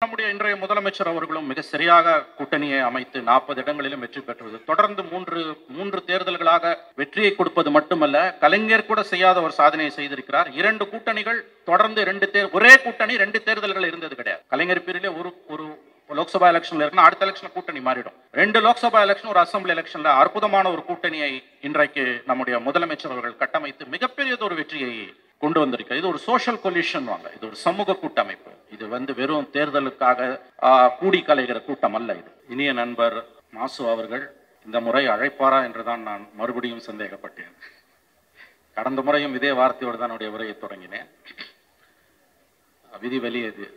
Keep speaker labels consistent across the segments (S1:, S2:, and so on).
S1: நம்முடைய இன்றைய முதலமைச்சர் அவர்களும் மிக சரியாக கூட்டணியை அமைத்து நாற்பது இடங்களிலும் வெற்றி பெற்றது தொடர்ந்து மூன்று மூன்று தேர்தல்களாக வெற்றியை கொடுப்பது மட்டுமல்ல கலைஞர் கூட செய்யாத ஒரு சாதனையை செய்திருக்கிறார் இரண்டு கூட்டணிகள் தொடர்ந்து ரெண்டு தேர் ஒரே கூட்டணி ரெண்டு தேர்தல்கள் இருந்தது கிடையாது கலைஞர் பீரியட்ல ஒரு ஒரு லோக்சபா எலெக்ஷன்ல இருக்குன்னா அடுத்த எலெக்ஷன் கூட்டணி மாறிடும் ரெண்டு லோக்சபா எலெக்ஷன் ஒரு அசம்பிளி எலெக்ஷன்ல அற்புதமான ஒரு கூட்டணியை இன்றைக்கு நம்முடைய முதலமைச்சர் அவர்கள் கட்டமைத்து மிகப்பெரியது ஒரு வெற்றியை கொண்டு வந்திருக்கிறது இது ஒரு சோஷியல் கொல்யூஷன் வாங்க இது ஒரு சமூக கூட்டமைப்பு இது வந்து வெறும் தேர்தலுக்காக ஆ, கூடி கலைகிற கூட்டம் அல்ல இது இனிய நண்பர் மாசு அவர்கள் இந்த முறை அழைப்பாரா என்றுதான் நான் மறுபடியும் சந்தேகப்பட்டேன் கடந்த முறையும் இதே வார்த்தையோடு தான் என்னுடைய உரையை தொடங்கினேன் விதி வெளியது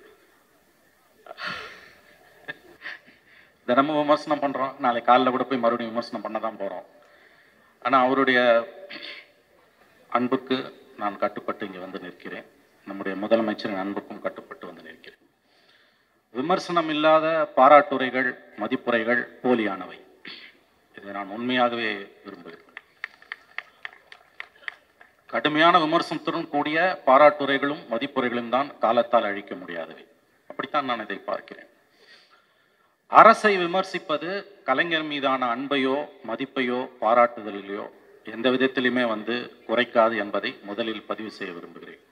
S1: தினமும் விமர்சனம் பண்றோம் நாளை காலைல கூட போய் மறுபடியும் விமர்சனம் பண்ண தான் போறோம் ஆனா அவருடைய அன்புக்கு நான் கட்டுப்பட்டு இங்கே வந்து நிற்கிறேன் நம்முடைய முதலமைச்சரின் அன்புக்கும் கட்டுப்பட்டு வந்து நிற்கிறேன் விமர்சனம் இல்லாத பாராட்டுரைகள் மதிப்புரைகள் போலியானவை இதை நான் உண்மையாகவே விரும்புகிறேன் கடுமையான விமர்சனத்துடன் கூடிய பாராட்டுரைகளும் மதிப்புரைகளும் தான் காலத்தால் அழிக்க முடியாதவை அப்படித்தான் நான் இதை பார்க்கிறேன் அரசை விமர்சிப்பது கலைஞர் மீதான அன்பையோ மதிப்பையோ பாராட்டுதலையோ எந்த விதத்திலுமே வந்து குறைக்காது என்பதை முதலில் பதிவு செய்ய விரும்புகிறேன்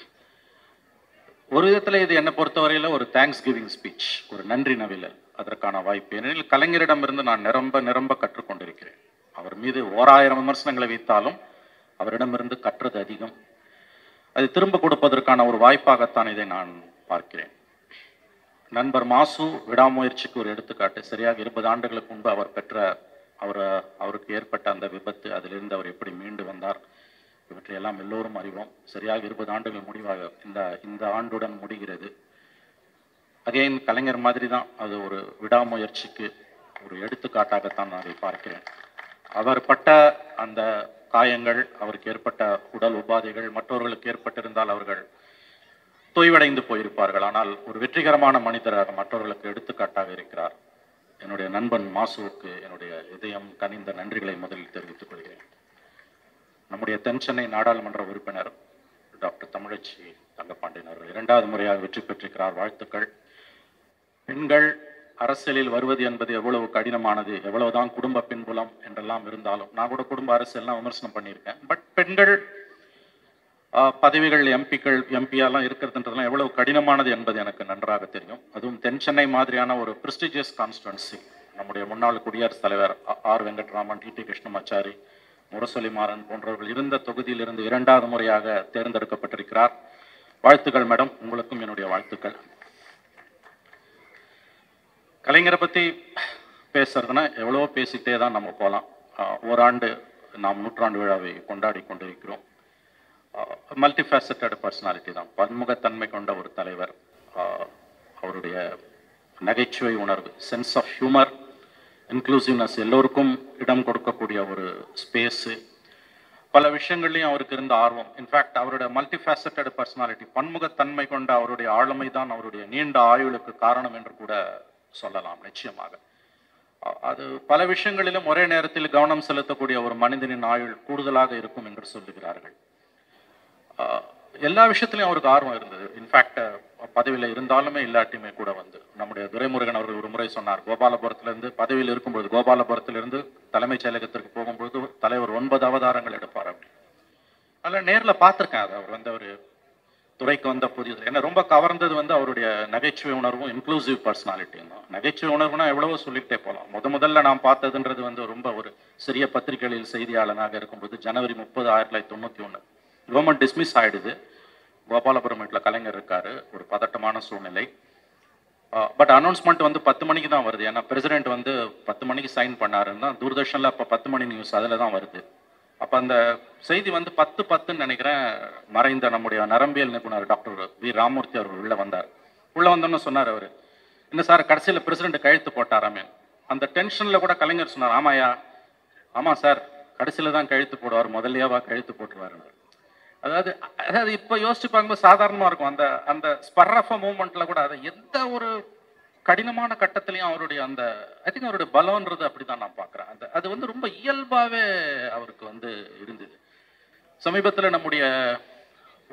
S1: ஒரு விதத்தில் இது என்னை பொறுத்தவரையில ஒரு தேங்க்ஸ் கிவிங் ஸ்பீச் ஒரு நன்றி நவிழல் அதற்கான வாய்ப்பு ஏனெனில் கலைஞரிடமிருந்து நான் நிரம்ப நிரம்ப கற்றுக்கொண்டிருக்கிறேன் அவர் மீது ஓராயிரம் விமர்சனங்களை வைத்தாலும் அவரிடமிருந்து கற்றது அதிகம் அது திரும்ப கொடுப்பதற்கான ஒரு வாய்ப்பாகத்தான் இதை நான் பார்க்கிறேன் நண்பர் மாசு விடாமுயற்சிக்கு ஒரு எடுத்துக்காட்டு சரியாக இருபது ஆண்டுகளுக்கு முன்பு அவர் பெற்ற அவர் அவருக்கு ஏற்பட்ட அந்த விபத்து அதிலிருந்து அவர் எப்படி மீண்டு வந்தார் இவற்றையெல்லாம் எல்லோரும் அறிவோம் சரியாக இருபது ஆண்டுகள் முடிவாக இந்த இந்த ஆண்டுடன் முடிகிறது அகைன் கலைஞர் மாதிரி தான் அது ஒரு விடாமுயற்சிக்கு ஒரு எடுத்துக்காட்டாகத்தான் நான் அதை பார்க்கிறேன் அவர் பட்ட அந்த காயங்கள் அவருக்கு ஏற்பட்ட உடல் உபாதைகள் மற்றவர்களுக்கு ஏற்பட்டிருந்தால் அவர்கள் தொய்வடைந்து போயிருப்பார்கள் ஆனால் ஒரு வெற்றிகரமான மனிதராக மற்றவர்களுக்கு எடுத்துக்காட்டாக இருக்கிறார் என்னுடைய நண்பன் மாசுவுக்கு என்னுடைய இதயம் கனிந்த நன்றிகளை முதலில் தெரிவித்துக் கொள்கிறேன் நம்முடைய தென்சென்னை நாடாளுமன்ற உறுப்பினர் டாக்டர் தமிழச்சி தங்கப்பாண்டியன் அவர்கள் இரண்டாவது முறையாக வெற்றி பெற்றிருக்கிறார் வாழ்த்துக்கள் பெண்கள் அரசியலில் வருவது என்பது எவ்வளவு கடினமானது எவ்வளவுதான் குடும்ப பின்புலம் என்றெல்லாம் இருந்தாலும் நான் கூட குடும்ப அரசியல்லாம் விமர்சனம் பண்ணியிருக்கேன் பட் பெண்கள் ஆஹ், பதவிகள் எம்பிக்கள் எம்பியெல்லாம் இருக்கிறதுன்றதெல்லாம் எவ்வளவு கடினமானது என்பது எனக்கு நன்றாக தெரியும் அதுவும் தென் சென்னை மாதிரியான ஒரு prestigious கான்ஸ்டுவன்சி நம்முடைய முன்னாள் குடியரசுத் தலைவர் ஆ- ஆர் வெங்கட்ராமன் டி டி கிருஷ்ணமாச்சாரி முரசொலி மாறன் போன்றவர்கள் இருந்த தொகுதியிலிருந்து இரண்டாவது முறையாக தேர்ந்தெடுக்கப்பட்டிருக்கிறார் வாழ்த்துக்கள் மேடம் உங்களுக்கும் என்னுடைய வாழ்த்துக்கள் கலைஞரை பற்றி பேசுறதுன்னா எவ்வளவோ பேசிட்டே தான் நம்ம போகலாம் ஓராண்டு நாம் நூற்றாண்டு விழாவை கொண்டாடி கொண்டிருக்கிறோம் மல்டி ஃபேசட்டட் பர்சனாலிட்டி தான் பன்முகத்தன்மை கொண்ட ஒரு தலைவர் ஆஹ் அவருடைய நகைச்சுவை உணர்வு சென்ஸ் ஆஃப் ஹியூமர் இன்க்ளூசிவ்னஸ் எல்லோருக்கும் இடம் கொடுக்கக்கூடிய ஒரு ஸ்பேஸு பல விஷயங்கள்லையும் அவருக்கு இருந்த ஆர்வம் இன்ஃபேக்ட் அவருடைய மல்டி ஃபேசட்டட் பர்சனாலிட்டி பன்முகத்தன்மை கொண்ட அவருடைய ஆளுமை தான் அவருடைய நீண்ட ஆயுளுக்கு காரணம் என்று கூட சொல்லலாம் நிச்சயமாக அ- அது பல விஷயங்களிலும் ஒரே நேரத்தில் கவனம் செலுத்தக்கூடிய ஒரு மனிதனின் ஆயுள் கூடுதலாக இருக்கும் என்று சொல்லுகிறார்கள் ஆஹ் எல்லா விஷயத்திலையும் அவருக்கு ஆர்வம் இருந்தது இன்ஃபேக்ட் பதவியில் இருந்தாலுமே இல்லாட்டியுமே கூட வந்து நம்முடைய துரைமுருகன் அவர்கள் ஒரு முறை சொன்னார் கோபாலபுரத்திலிருந்து பதவியில் இருக்கும்பொழுது கோபாலபுரத்திலிருந்து தலைமைச் செயலகத்திற்கு போகும்பொழுது தலைவர் ஒன்பது அவதாரங்கள் எடுப்பார் அப்படி அதில் நேரில் பார்த்துருக்கேன் அதை அவர் வந்து அவர் துறைக்கு வந்த புதியது என்ன ரொம்ப கவர்ந்தது வந்து அவருடைய நகைச்சுவை உணர்வும் இன்க்ளூசிவ் பர்சனாலிட்டியும் தான் நகைச்சுவை உணர்வுனா எவ்வளவோ சொல்லிக்கிட்டே போகலாம் முத முதல்ல நான் பார்த்ததுன்றது வந்து ரொம்ப ஒரு சிறிய பத்திரிகைகளில் செய்தியாளனாக இருக்கும்போது ஜனவரி முப்பது ஆயிரத்தி தொள்ளாயிரத்தி தொண்ணூற்றி ஒன்று கவர்மெண்ட் டிஸ்மிஸ் ஆயிடுது கோபாலபுரம் வீட்டில் கலைஞர் இருக்காரு ஒரு பதட்டமான சூழ்நிலை பட் அனௌன்ஸ்மெண்ட் வந்து பத்து மணிக்கு தான் வருது ஏன்னா பிரசிடென்ட் வந்து பத்து மணிக்கு சைன் பண்ணாருன்னா தூர்தர்ஷனில் அப்போ பத்து மணி நியூஸ் அதில் தான் வருது அப்போ அந்த செய்தி வந்து பத்து பத்துன்னு நினைக்கிறேன் மறைந்த நம்முடைய நரம்பியல் நிபுணர் டாக்டர் வி ராமூர்த்தி அவர்கள் உள்ளே வந்தார் உள்ளே வந்தோன்னு சொன்னார் அவர் என்ன சார் கடைசியில் பிரசிடென்ட் கழுத்து போட்டாராமே அந்த டென்ஷனில் கூட கலைஞர் சொன்னார் ஆமாயா ஆமாம் சார் கடைசியில் தான் கழுத்து போடுவார் முதல்லையாவா கழுத்து போட்டுருவாருன்னு அதாவது அதாவது இப்போ யோசிச்சு பார்க்கும்போது சாதாரணமாக இருக்கும் அந்த அந்த ஸ்பர்ரஃப மூமெண்ட்ல கூட அது எந்த ஒரு கடினமான கட்டத்திலையும் அவருடைய அந்த ஐ திங்க் அவருடைய பலம்ன்றது அப்படிதான் நான் பார்க்குறேன் அந்த அது வந்து ரொம்ப இயல்பாகவே அவருக்கு வந்து இருந்தது சமீபத்தில் நம்முடைய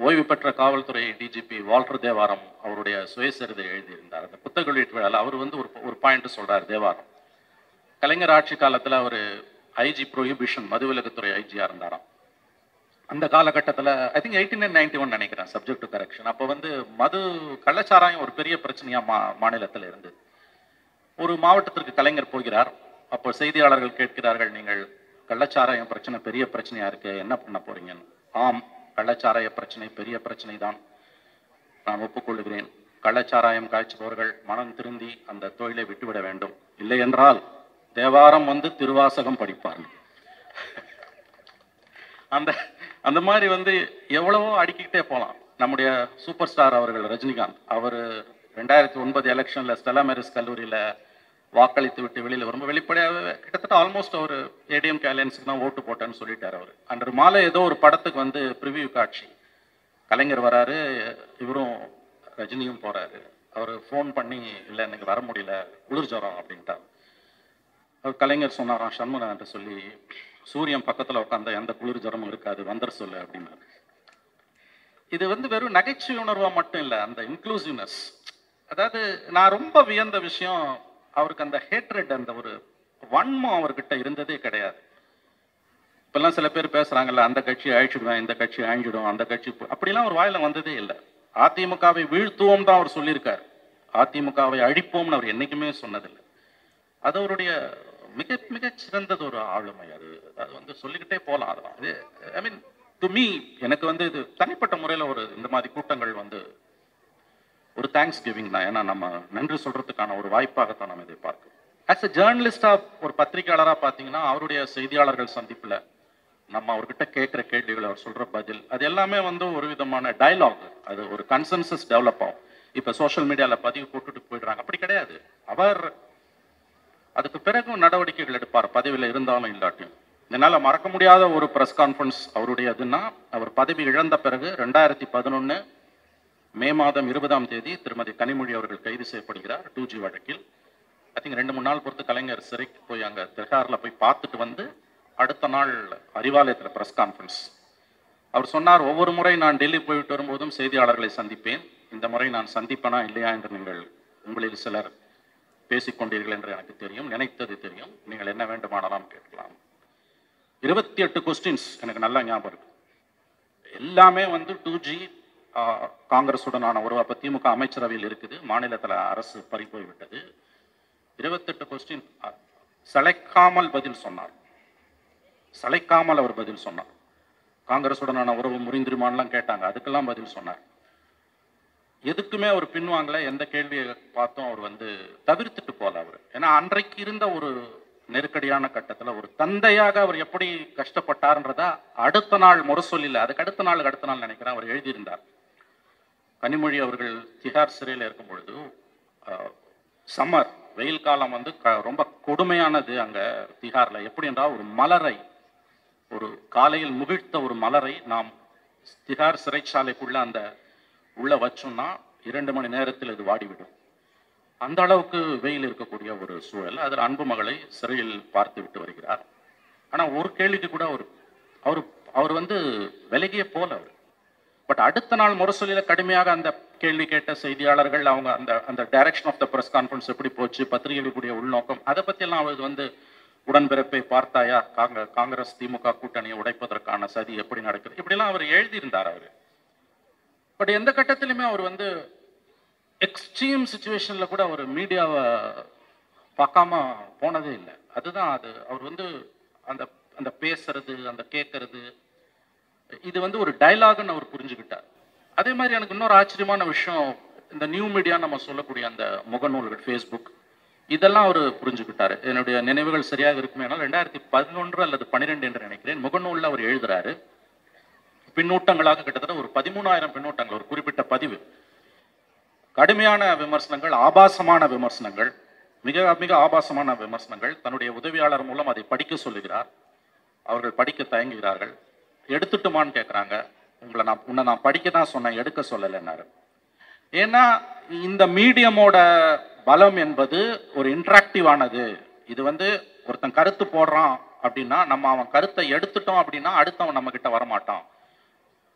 S1: ஓய்வு பெற்ற காவல்துறை டிஜிபி வால்டர் தேவாரம் அவருடைய சுயசரிதை எழுதியிருந்தார் அந்த புத்தக வெளியீட்டு விழாவில் அவர் வந்து ஒரு ஒரு பாயிண்ட் சொல்றார் தேவாரம் கலைஞர் ஆட்சி காலத்துல அவர் ஐஜி ப்ரொஹிபிஷன் மதுவிலக்குத்துறை ஐஜியா இருந்தாராம் அந்த காலகட்டத்தில் I think eighteen nine ninety one நினைக்கிறேன் சப்ஜெக்ட் டு கரெக்ஷன் அப்போ வந்து மது கள்ளச்சாராயம் ஒரு பெரிய பிரச்சனையா மா மாநிலத்தில் இருந்தது ஒரு மாவட்டத்திற்கு கலைஞர் போகிறார் அப்போ செய்தியாளர்கள் கேட்கிறார்கள் நீங்கள் கள்ளச்சாராயம் பிரச்சனை பெரிய பிரச்சனையா இருக்கு என்ன பண்ண போறீங்கன்னு ஆம் கள்ளச்சாராய பிரச்சனை பெரிய பிரச்சனை தான் நான் ஒப்புக்கொள்கிறேன் கள்ளச்சாராயம் காய்ச்சுபவர்கள் மனம் திருந்தி அந்த தொழிலை விட்டுவிட வேண்டும் இல்லை என்றால் தேவாரம் வந்து திருவாசகம் படிப்பார்கள் அந்த அந்த மாதிரி வந்து எவ்வளவோ அடுக்கிக்கிட்டே போகலாம் நம்முடைய சூப்பர் ஸ்டார் அவர்கள் ரஜினிகாந்த் அவர் ரெண்டாயிரத்தி ஒன்பது எலெக்ஷன்ல ஸ்டெலா மேரிஸ் கல்லூரியில வாக்களித்து விட்டு வெளியில ரொம்ப வெளிப்படையாகவே கிட்டத்தட்ட ஆல்மோஸ்ட் அவர் ஏடிஎம் அலையன்ஸுக்கு தான் ஓட்டு போட்டேன்னு சொல்லிட்டார் அவர் அன்று மாலை ஏதோ ஒரு படத்துக்கு வந்து ப்ரிவியூ காட்சி கலைஞர் வராரு இவரும் ரஜினியும் போறாரு அவர் ஃபோன் பண்ணி இல்லை இன்னைக்கு வர முடியல குளிர் ஜுரம் அப்படின்ட்டார் அவர் கலைஞர் சொன்னாராம் சண்முகன்ட்ட சொல்லி சூரியன் பக்கத்துல உட்காந்தா எந்த குளிர் ஜுரமும் இருக்காது வந்துட சொல்லு அப்படின்னாரு இது வந்து வெறும் நகைச்சுவை உணர்வா மட்டும் இல்லை அந்த இன்க்ளூசிவ்னஸ் அதாவது நான் ரொம்ப வியந்த விஷயம் அவருக்கு அந்த ஹேட்ரட் அந்த ஒரு வன்மம் அவர்கிட்ட இருந்ததே கிடையாது இப்பெல்லாம் சில பேர் பேசுறாங்கல்ல அந்த கட்சி அழிச்சிடுவேன் இந்த கட்சி அழிஞ்சிடும் அந்த கட்சி போ- அப்படிலாம் ஒரு வாயில வந்ததே இல்லை அதிமுகவை வீழ்த்துவோம் தான் அவர் சொல்லியிருக்கார் அதிமுகவை அழிப்போம்னு அவர் என்னைக்குமே சொன்னதில்லை அது அவருடைய மிக மிக சிறந்தது ஒரு ஆளுமை அது அது வந்து சொல்லிக்கிட்டே போகலாம் அதெல்லாம் அது ஐ மீன் டு மீ எனக்கு வந்து இது தனிப்பட்ட முறையில் ஒரு இந்த மாதிரி கூட்டங்கள் வந்து ஒரு தேங்க்ஸ் கிவிங் தான் ஏன்னா நம்ம நன்றி சொல்றதுக்கான ஒரு வாய்ப்பாகத்தான் நம்ம இதை பார்க்கிறோம் ஆஸ் எ ஜேர்னலிஸ்டா ஒரு பத்திரிகையாளரா பார்த்தீங்கன்னா அவருடைய செய்தியாளர்கள் சந்திப்புல நம்ம அவர்கிட்ட கேட்குற கேள்விகள் அவர் சொல்ற பதில் அது எல்லாமே வந்து ஒரு விதமான டயலாக் அது ஒரு கன்சென்சஸ் டெவலப் ஆகும் இப்போ சோஷியல் மீடியால பதிவு போட்டுட்டு போயிடுறாங்க அப்படி கிடையாது அவர் அதுக்கு பிறகும் நடவடிக்கைகள் எடுப்பார் பதவியில் இருந்தாலும் இல்லாட்டியும் என்னால மறக்க முடியாத ஒரு பிரஸ் கான்ஃபரன்ஸ் அவருடையதுன்னா அவர் பதவி இழந்த பிறகு ரெண்டாயிரத்தி பதினொன்னு மே மாதம் இருபதாம் தேதி திருமதி கனிமொழி அவர்கள் கைது செய்யப்படுகிறார் டூ ஜி வழக்கில் ஐ திங்க் ரெண்டு மூணு நாள் பொறுத்து கலைஞர் சிறைக்கு போய் அங்க திகார்ல போய் பார்த்துட்டு வந்து அடுத்த நாள் அறிவாலயத்தில் பிரஸ் கான்ஃபரன்ஸ் அவர் சொன்னார் ஒவ்வொரு முறை நான் டெல்லி போயிட்டு வரும்போதும் செய்தியாளர்களை சந்திப்பேன் இந்த முறை நான் சந்திப்பனா இல்லையா என்று நீங்கள் உங்களில் சிலர் பேசிக்கொண்டீர்கள் என்று எனக்கு தெரியும் நினைத்தது தெரியும் நீங்கள் என்ன வேண்டுமானாலும் கேட்கலாம் இருபத்தி எட்டு கொஸ்டின்ஸ் எனக்கு நல்லா ஞாபகம் இருக்கு எல்லாமே வந்து டூ ஜி காங்கிரஸுடனான உறவு அப்ப திமுக அமைச்சரவையில் இருக்குது மாநிலத்தில் அரசு பறி போய்விட்டது இருபத்தெட்டு கொஸ்டின் சளைக்காமல் பதில் சொன்னார் சளைக்காமல் அவர் பதில் சொன்னார் காங்கிரஸுடனான உறவு முறிந்திருமான்லாம் கேட்டாங்க அதுக்கெல்லாம் பதில் சொன்னார் எதுக்குமே அவர் பின்வாங்கல எந்த கேள்வியை பார்த்தும் அவர் வந்து தவிர்த்துட்டு போல அவர் ஏன்னா அன்றைக்கு இருந்த ஒரு நெருக்கடியான கட்டத்துல ஒரு தந்தையாக அவர் எப்படி கஷ்டப்பட்டார்ன்றதா அடுத்த நாள் முரசொலியில் அதுக்கு அடுத்த நாள் அடுத்த நாள் நினைக்கிறேன் அவர் எழுதியிருந்தார் கனிமொழி அவர்கள் திஹார் சிறையில் இருக்கும் பொழுது சம்மர் வெயில் காலம் வந்து க- ரொம்ப கொடுமையானது அங்க திஹார்ல எப்படி என்றால் ஒரு மலரை ஒரு காலையில் முகிழ்த்த ஒரு மலரை நாம் திஹார் சிறைச்சாலைக்குள்ள அந்த உள்ள வச்சோம்னா இரண்டு மணி நேரத்தில் இது வாடிவிடும் அந்த அளவுக்கு வெயில் இருக்கக்கூடிய ஒரு சூழல் அதில் அன்பு மகளை சிறையில் பார்த்து விட்டு வருகிறார் ஆனா ஒரு கேள்விக்கு கூட அவர் அவர் அவர் வந்து விலகியே போல அவர் பட் அடுத்த நாள் முரசொலியில கடுமையாக அந்த கேள்வி கேட்ட செய்தியாளர்கள் அவங்க அந்த அந்த direction of the press conference எப்படி போச்சு பத்திரிகைகளுடைய உள்நோக்கம் அதை பத்தி எல்லாம் அவர் வந்து உடன்பிறப்பை பார்த்தாயா காங்க காங்கிரஸ் திமுக கூட்டணியை உடைப்பதற்கான சதி எப்படி நடக்குது இப்படிலாம் அவர் எழுதியிருந்தார் அவர் பட் எந்த கட்டத்திலுமே அவர் வந்து எக்ஸ்ட்ரீம் சுச்சுவேஷன்ல கூட அவர் மீடியாவை பார்க்காம போனதே இல்லை அதுதான் அது அவர் வந்து அந்த அந்த பேசுறது அந்த கேட்கறது இது வந்து ஒரு டயலாக்னு அவர் புரிஞ்சுக்கிட்டார் அதே மாதிரி எனக்கு இன்னொரு ஆச்சரியமான விஷயம் இந்த நியூ மீடியா நம்ம சொல்லக்கூடிய அந்த முகநூல்கள் ஃபேஸ்புக் இதெல்லாம் அவர் புரிஞ்சுக்கிட்டாரு என்னுடைய நினைவுகள் சரியாக இருக்குமே ரெண்டாயிரத்தி பதினொன்று அல்லது பன்னிரெண்டு என்று நினைக்கிறேன் முகநூல்ல அவர் எழுதுறாரு பின்னூட்டங்களாக கிட்டத்தட்ட ஒரு பதிமூணாயிரம் பின்னூட்டங்கள் ஒரு குறிப்பிட்ட பதிவு கடுமையான விமர்சனங்கள் ஆபாசமான விமர்சனங்கள் மிக மிக ஆபாசமான விமர்சனங்கள் தன்னுடைய உதவியாளர் மூலம் அதை படிக்க சொல்லுகிறார் அவர்கள் படிக்க தயங்குகிறார்கள் எடுத்துட்டுமான்னு கேட்குறாங்க உங்களை நான் உன்னை நான் படிக்க தான் சொன்னேன் எடுக்க சொல்லலைன்னாரு ஏன்னா இந்த மீடியமோட பலம் என்பது ஒரு இன்ட்ராக்டிவ் ஆனது இது வந்து ஒருத்தன் கருத்து போடுறான் அப்படின்னா நம்ம அவன் கருத்தை எடுத்துட்டோம் அப்படின்னா அடுத்தவன் நம்ம கிட்ட வரமாட்டான்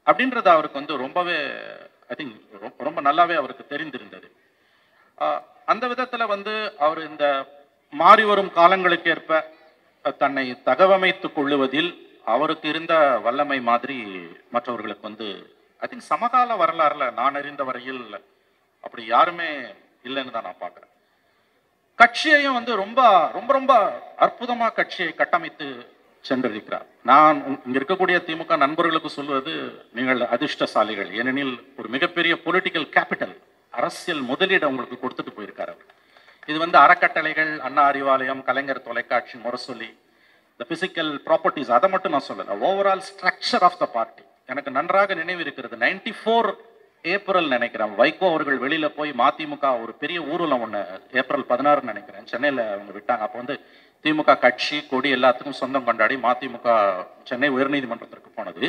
S1: அப்படின்றது அவருக்கு வந்து ரொம்பவே ஐ திங்க் ரொம்ப நல்லாவே அவருக்கு தெரிந்திருந்தது ஆஹ் அந்த விதத்துல வந்து அவர் இந்த மாறி வரும் காலங்களுக்கு ஏற்ப அஹ், தன்னை தகவமைத்துக் கொள்ளுவதில் அவருக்கு இருந்த வல்லமை மாதிரி மற்றவர்களுக்கு வந்து ஐ திங்க் சமகால வரலாறுல நான் அறிந்த வரையில் அப்படி யாருமே இல்லைன்னு தான் நான் பார்க்குறேன் கட்சியையும் வந்து ரொம்ப ரொம்ப ரொம்ப அற்புதமா கட்சியை கட்டமைத்து சென்றிருக்கிறார் நான் உங்க- இங்க இருக்கக்கூடிய திமுக நண்பர்களுக்கு சொல்வது நீங்கள் அதிர்ஷ்டசாலிகள் ஏனெனில் ஒரு மிகப்பெரிய பொலிட்டிக்கல் கேபிட்டல் அரசியல் முதலீடு உங்களுக்கு கொடுத்துட்டு போயிருக்காரு அவர் இது வந்து அறக்கட்டளைகள் அண்ணா அறிவாலயம் கலைஞர் தொலைக்காட்சி முரசொலி இந்த பிசிக்கல் ப்ராப்பர்ட்டிஸ் அதை மட்டும் நான் சொல்லல overall structure of the party எனக்கு நன்றாக நினைவு இருக்கிறது நைன்டி ஃபோர் ஏப்ரல் நினைக்கிறேன் வைகோ அவர்கள் வெளியில போய் மதிமுக ஒரு பெரிய ஊர்வலம் ஒன்று ஏப்ரல் பதினாறுன்னு நினைக்கிறேன் சென்னையில் அவங்க விட்டாங்க அப்போ வந்து திமுக கட்சி கொடி எல்லாத்துக்கும் சொந்தம் கொண்டாடி மதிமுக சென்னை உயர்நீதிமன்றத்திற்கு போனது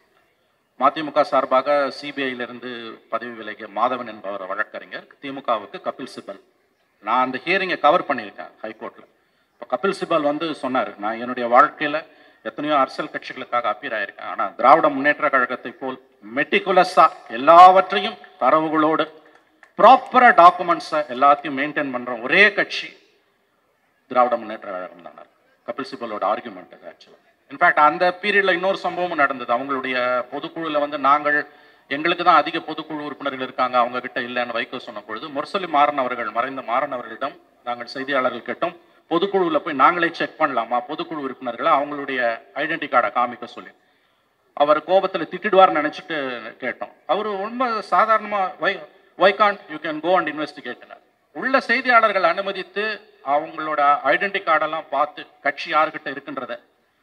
S1: மதிமுக சார்பாக சிபிஐயிலிருந்து பதவி விலகிய மாதவன் என்பவர் வழக்கறிஞர் திமுகவுக்கு கபில் சிபல் நான் அந்த ஹியரிங்கை கவர் பண்ணியிருக்கேன் ஹைகோர்ட்ல இப்போ கபில் சிபல் வந்து சொன்னார் நான் என்னுடைய வாழ்க்கையில எத்தனையோ அரசியல் கட்சிகளுக்காக அப்பீர் ஆயிருக்கேன் ஆனா திராவிட முன்னேற்ற கழகத்தை போல் மெட்டிகுலஸா எல்லாவற்றையும் தரவுகளோடு ப்ராப்பரா டாக்குமெண்ட்ஸை எல்லாத்தையும் மெயின்டைன் பண்ற ஒரே கட்சி திராவிட முன்னேற்ற கழகம் தான் கபில் சிபலோட ஆர்குமெண்ட் அது ஆக்சுவலாக இன்ஃபேக்ட் அந்த பீரியட்ல இன்னொரு சம்பவமும் நடந்தது அவங்களுடைய பொதுக்குழுல வந்து நாங்கள் எங்களுக்கு தான் அதிக பொதுக்குழு உறுப்பினர்கள் இருக்காங்க அவங்க கிட்ட இல்லைன்னு வைகோ சொன்ன பொழுது முரசொலி மாறன் அவர்கள் மறைந்த மாறன் அவர்களிடம் நாங்கள் செய்தியாளர்கள் கேட்டோம் பொதுக்குழுவுல போய் நாங்களே செக் பண்ணலாமா பொதுக்குழு உறுப்பினர்களை அவங்களுடைய ஐடென்டி கார்டை காமிக்க சொல்லி அவர் கோபத்துல திட்டிடுவார்னு நினைச்சிட்டு கேட்டோம் அவர் ரொம்ப சாதாரணமா why why can't you can go and investigate உள்ள செய்தியாளர்கள் அனுமதித்து அவங்களோட ஐடென்டி கார்டெல்லாம் பார்த்து கட்சி யாருக்கிட்ட இருக்குன்றத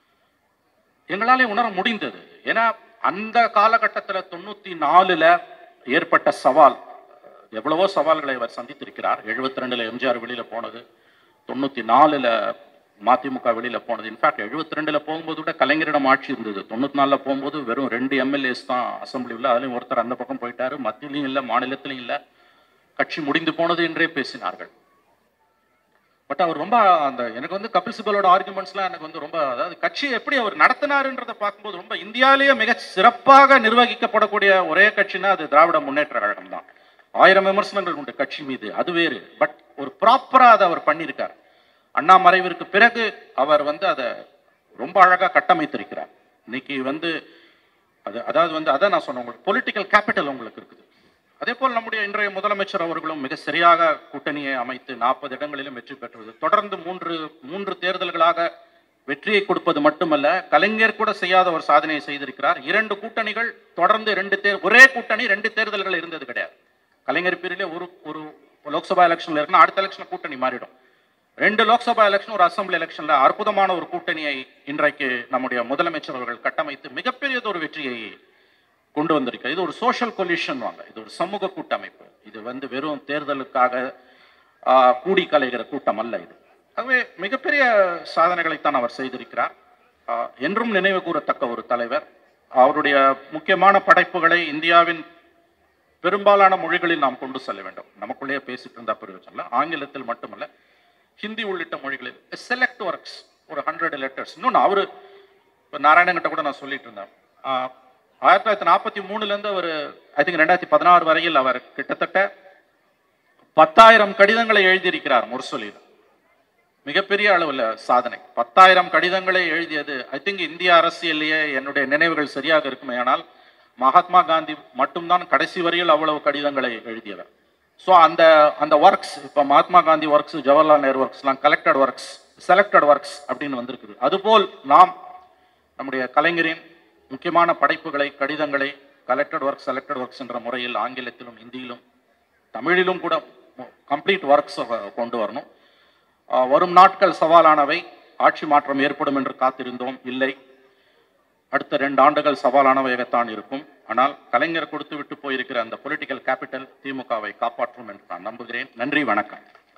S1: எங்களாலே உணர முடிந்தது ஏன்னா அந்த காலகட்டத்துல தொண்ணூத்தி நாலுல ஏற்பட்ட சவால் எவ்வளவோ சவால்களை அவர் சந்தித்திருக்கிறார் எழுபத்தி ரெண்டுல எம்ஜிஆர் வெளியில போனது தொண்ணூத்தி நாலுல மதிமுக வெளியில போனது இன்ஃபேக்ட் எழுபத்தி ரெண்டுல போகும்போது கூட கலைஞரிடம் ஆட்சி இருந்தது தொண்ணூத்தி நாலுல போகும்போது வெறும் ரெண்டு எம்எல்ஏஸ் தான் அசம்பிளி உள்ள அதுலயும் ஒருத்தர் அந்த பக்கம் போயிட்டாரு மத்தியிலையும் இல்ல மாநிலத்திலையும் இல்ல கட்சி முடிந்து போனது என்றே பேசினார்கள் பட் அவர் ரொம்ப அந்த எனக்கு வந்து கபில் சிபலோட ஆர்குமெண்ட்ஸ்லாம் எனக்கு வந்து ரொம்ப அதாவது கட்சியை எப்படி அவர் நடத்தினாருன்றதை பார்க்கும்போது ரொம்ப இந்தியாவிலேயே மிக சிறப்பாக நிர்வகிக்கப்படக்கூடிய ஒரே கட்சினா அது திராவிட முன்னேற்ற கழகம் தான் ஆயிரம் விமர்சனங்கள் உண்டு கட்சி மீது அது வேறு பட் ஒரு ப்ராப்பரா அதை அவர் பண்ணியிருக்கார் அண்ணா மறைவிற்கு பிறகு அவர் வந்து அதை ரொம்ப அழகா கட்டமைத்திருக்கிறார் இன்னைக்கு வந்து அது அதாவது வந்து அதான் நான் சொன்னேன் உங்களுக்கு பொலிட்டிக்கல் கேபிட்டல் உங்களுக்கு இருக்குது அதே போல் நம்முடைய இன்றைய முதலமைச்சர் அவர்களும் மிக சரியாக கூட்டணியை அமைத்து நாற்பது இடங்களிலும் வெற்றி பெற்றது தொடர்ந்து மூன்று மூன்று தேர்தல்களாக வெற்றியை கொடுப்பது மட்டுமல்ல கலைஞர் கூட செய்யாத ஒரு சாதனையை செய்திருக்கிறார் இரண்டு கூட்டணிகள் தொடர்ந்து ரெண்டு தேர் ஒரே கூட்டணி ரெண்டு தேர்தல்கள் இருந்தது கிடையாது கலைஞர் பீரியட்ல ஒரு ஒரு லோக்சபா எலெக்ஷன்ல இருக்குன்னா அடுத்த எலெக்ஷன் கூட்டணி மாறிடும் ரெண்டு லோக்சபா எலெக்ஷன் ஒரு அசம்பிளி எலெக்ஷன்ல அற்புதமான ஒரு கூட்டணியை இன்றைக்கு நம்முடைய முதலமைச்சர் அவர்கள் கட்டமைத்து மிகப்பெரியதொரு வெற்றியை கொண்டு வந்திருக்கு இது ஒரு சோஷியல் கொல்யூஷன் வாங்க இது ஒரு சமூக கூட்டமைப்பு இது வந்து வெறும் தேர்தலுக்காக ஆஹ், கூடி கலைகிற கூட்டம் அல்ல இது ஆகவே மிகப்பெரிய சாதனைகளைத்தான் அவர் செய்திருக்கிறார் ஆஹ், என்றும் நினைவு கூறத்தக்க ஒரு தலைவர் அவருடைய முக்கியமான படைப்புகளை இந்தியாவின் பெரும்பாலான மொழிகளில் நாம் கொண்டு செல்ல வேண்டும் நமக்குள்ளேயே பேசிட்டு இருந்தா பிரயோஜனம் ஆங்கிலத்தில் மட்டுமல்ல ஹிந்தி உள்ளிட்ட மொழிகளில் செலக்ட் ஒர்க்ஸ் ஒரு ஹண்ட்ரட் லெட்டர்ஸ் இன்னொன்று அவரு இப்போ நாராயணங்கிட்ட கூட நான் சொல்லிட்டு இருந்தேன் ஆஹ், ஆயிரத்தி தொள்ளாயிரத்தி நாற்பத்தி மூணுலேருந்து அவர் ஐ திங்க் ரெண்டாயிரத்தி பதினாறு வரையில் அவர் கிட்டத்தட்ட பத்தாயிரம் கடிதங்களை எழுதியிருக்கிறார் முரசொலியில் மிகப்பெரிய அளவில் சாதனை பத்தாயிரம் கடிதங்களை எழுதியது ஐ திங்க் இந்திய அரசியல்லையே என்னுடைய நினைவுகள் சரியாக இருக்குமே ஆனால் மகாத்மா காந்தி மட்டும்தான் கடைசி வரையில் அவ்வளவு கடிதங்களை எழுதியவர் ஸோ அந்த அந்த ஒர்க்ஸ் இப்போ மகாத்மா காந்தி ஒர்க்ஸ் ஜவஹர்லால் நேரு ஒர்க்ஸ்லாம் கலெக்டட் ஒர்க்ஸ் செலக்டட் ஒர்க்ஸ் அப்படின்னு வந்திருக்குது அதுபோல் நாம் நம்முடைய கலைஞரின் முக்கியமான படைப்புகளை கடிதங்களை கலெக்டட் ஒர்க் செலக்டட் ஒர்க்ஸ் என்ற முறையில் ஆங்கிலத்திலும் இந்தியிலும் தமிழிலும் கூட கம்ப்ளீட் ஒர்க்ஸ் கொண்டு வரணும் ஆஹ் வரும் நாட்கள் சவாலானவை ஆட்சி மாற்றம் ஏற்படும் என்று காத்திருந்தோம் இல்லை அடுத்த ரெண்டு ஆண்டுகள் சவாலானவையாகத்தான் இருக்கும் ஆனால் கலைஞர் கொடுத்து விட்டு போயிருக்கிற அந்த பொலிட்டிக்கல் கேபிட்டல் திமுகவை காப்பாற்றும் என்று நான் நம்புகிறேன் நன்றி வணக்கம்